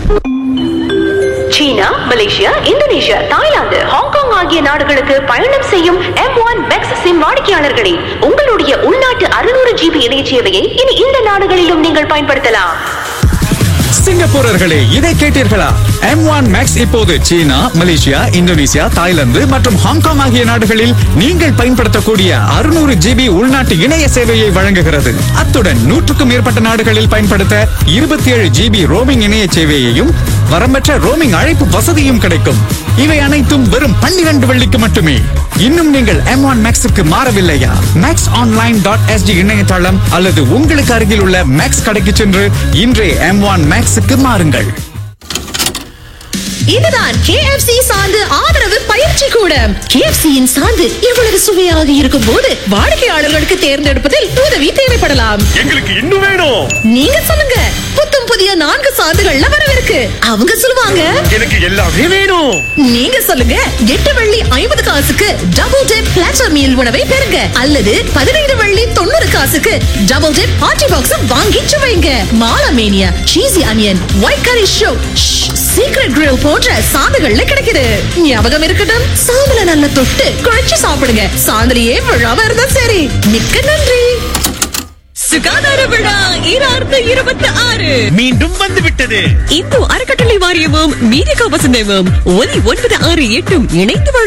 சீனா Malaysia Indonesia Thailand Hong Kong ஆகிய நாடுகளுக்கு பயணம் செய்யும் எம் ஒன் மேக்ஸ் சிம் வாடிக்கையாளர்களே உங்களுடைய உள்நாட்டு அறுநூறு ஜிபி இணைய சேவையை இனி இந்த நாடுகளிலும் நீங்கள் பயன்படுத்தலாம் சிங்கப்பூரர்களே இதை கேட்டீர்களா எம் ஒன் மேக்ஸ் இப்போது சீனா மலேசியா இந்தோனேசியா தாய்லாந்து மற்றும் ஹாங்காங் ஆகிய நாடுகளில் நீங்கள் பயன்படுத்தக்கூடிய அறுநூறு ஜிபி உள்நாட்டு இணைய சேவையை வழங்குகிறது அத்துடன் நூற்றுக்கும் மேற்பட்ட நாடுகளில் பயன்படுத்த இருபத்தி ஏழு ஜிபி ரோமிங் இணைய சேவையையும் வரம்பற்ற ரோமிங் அழைப்பு வசதியும் கிடைக்கும் இவை அனைத்தும் வெறும் பன்னிரண்டு வெள்ளிக்கு மட்டுமே இன்னும் நீங்கள் எம் ஒன் மேக்ஸுக்கு மாறவில்லையா மேக்ஸ் ஆன்லைன் டாட் எஸ்டி இணையதளம் அல்லது உங்களுக்கு அருகில் உள்ள மேக்ஸ் கடைக்கு சென்று இன்றே எம் ஒன் மேக்ஸுக்கு மாறுங்கள் இதுதான் KFC சாந்து ஆதரவு பயிற்சி கூடம் KFC யின் சாந்து இவ்வளவு சுவையாக இருக்கும் போது வாடிக்கையாளர்களுக்கு தேர்ந்தெடுப்பதில் உதவி தேவைப்படலாம் எங்களுக்கு இன்னும் வேணும் நீங்க சொல்லுங்க புத்தம் புதிய நான்கு சாந்துகள்ல வரவிருக்கு அவங்க சொல்லுவாங்க எனக்கு எல்லாமே வேணும் நீங்க சொல்லுங்க எட்டு வெள்ளி ஐம்பது காசுக்கு டபுள் டெப் பிளாட்டர் மீல் உணவை பெறுங்க அல்லது பதினைந்து வெள்ளி தொண்ணூறு காசுக்கு டபுள் டெப் பார்ட்டி பாக்ஸ் வாங்கி சுவைங்க மாலமேனியா cheesy onion white curry show secret grill போன்ற சாந்துகள்ல கிடைக்குது ஞாபகம் இருக்கட்டும் சாம்பல நல்ல தொட்டு குழைச்சு சாப்பிடுங்க சாந்திரியே விழாம இருந்தா சரி மிக்க நன்றி சுகாதார விழா ஈராயிரத்து இருபத்தி ஆறு மீண்டும் வந்து விட்டது இந்து அறக்கட்டளை வாரியமும் மீடியா வசந்தமும் ஒலி ஒன்பது ஆறு எட்டும் இணைந்து